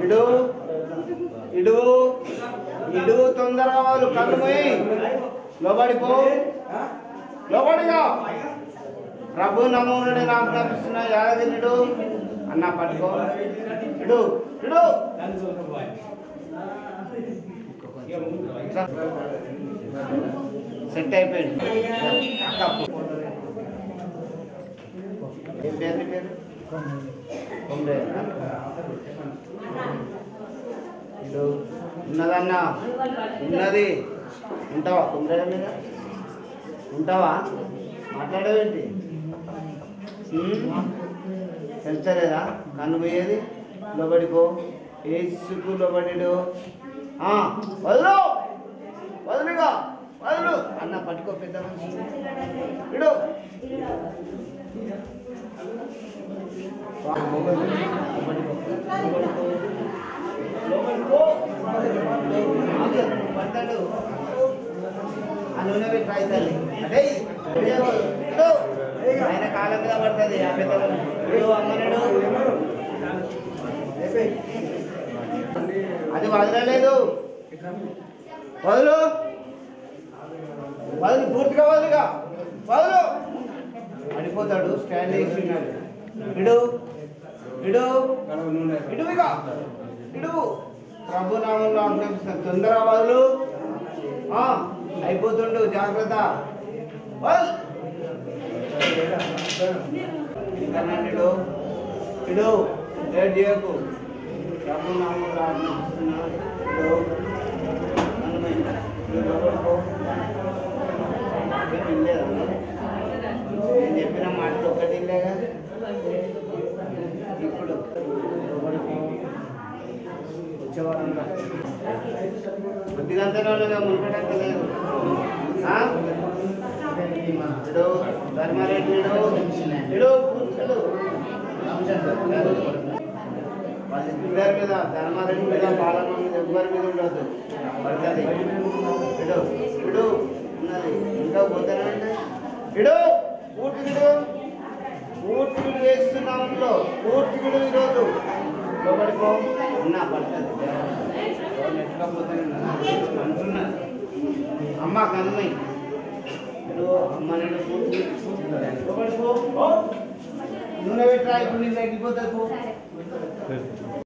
ఇడు ఇడు ఇడు తొందర వాళ్ళు కళ్ళు పోయి లోబడిపో లోబడిగా ప్రభు నమూనుడి నాకు కనిపిస్తున్న యాదగిరిడు అన్న పట్టుకో ఇడు ఇడు సెట్ అయిపోయింది తప్పు ఏం పేరు నీ పేరు కొమ్రే ఇడు ఉన్నదన్నా ఉన్నది ఉంటావా కుమ్రేడ మీద ఉంటావా మాట్లాడేవేంటి తెలుస్తలేదా కన్ను పోయేది లోబడిపో ఏసుకు లోబడిడు ఆ, వదులు వదులుగా వదులు అన్న పట్టుకో పెద్ద మనిషి ఇడు లోబడిపో. ఆగు, పడతాడు ఆ నూనె పెట్టి రాయి తల్లి అదే ఇడు. ఆయన కాలం మీద పడుతుంది ఆ పెద్ద మనిషి. ఇడు అమ్మనుడు అది వదలలేదు వదులు వదులు పూర్తిగా వదులుగా వదులు పడిపోతాడు స్టాండ్ వేసి ఉన్నాడు ఇడు ఇడు ఇడువిగా ఇడు ప్రభు నామంలో ఆజ్ఞాపిస్తాను తొందర వదులు ఆ, అయిపోతుండు జాగ్రత్త వదలు. ఇంకా ఇడు ఇడు లేట్ చేయకు ప్రభు నామంలో ఆజ్ఞాపిస్తున్నాను ఇడు అనుమతి. ఇడు లోపలికి పో. ఏం వినలేదా మీరు? నేను చెప్పిన మాటలు ఒకటి లేగా ఇప్పుడు వచ్చేవారం బుద్ధిగంతలో మునుకటంత లేదు ఆ? ఇడు ధర్మారెడ్డి ఇడు ఇడు కూర్చుడు వాళ్ళ ఇద్దరి మీద ధర్మారెడ్డి మీద పాలన మీద ఎవ్వరి మీద ఉండదు పడుతుంది ఇడు ఇడు ఉన్నది ఇంకా పోతానే ఇడు పూర్తిగిడు పూర్తిగిడు వేస్తున్నాంలో పూర్తిగిడు ఈరోజు లోపలికో ఉన్నా పడుతుంది నెట్టుకపోతే అంటున్నా అమ్మ కన్నయ్య ఇడు అమ్మ నేను పూర్తి లోపలికో నూనె పెట్టరా ఇప్పుడు నేను తగ్గిపోతుంది పో